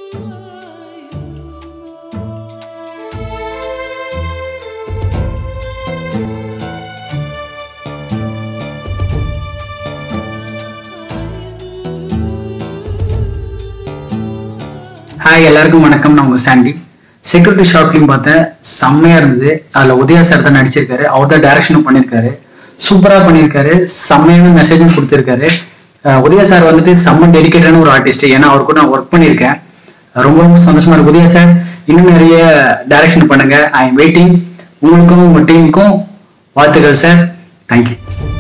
hi எல்லாருக்கும் வணக்கம் நான் உங்க சாண்டி செக்யூரிட்டி ஷார்ட் ஃபிலிம் பார்த்தேன் செம்மையா இருந்தது அதுல உதயா சார் தான் நடிச்சிருக்காரு அவர் தான் டைரக்ஷனும் பண்ணியிருக்காரு சூப்பரா பண்ணியிருக்காரு செம்மையான மெசேஜும் கொடுத்திருக்காரு அஹ் உதயா சார் வந்துட்டு செம்ம டெடிக்கேட்டான ஒரு ஆர்டிஸ்ட் ஏன்னா அவர் கூட நான் ஒர்க் பண்ணியிருக்கேன் ரொம்ப ரொம்ப சந்தோஷமா இருக்கு உதயா சார் இன்னும் நிறைய டைரக்ஷன் பண்ணுங்க ஐ எம் வெயிட்டிங் உங்களுக்கும் உங்க டீமுக்கும் வாழ்த்துக்கள் சார் தேங்க்யூ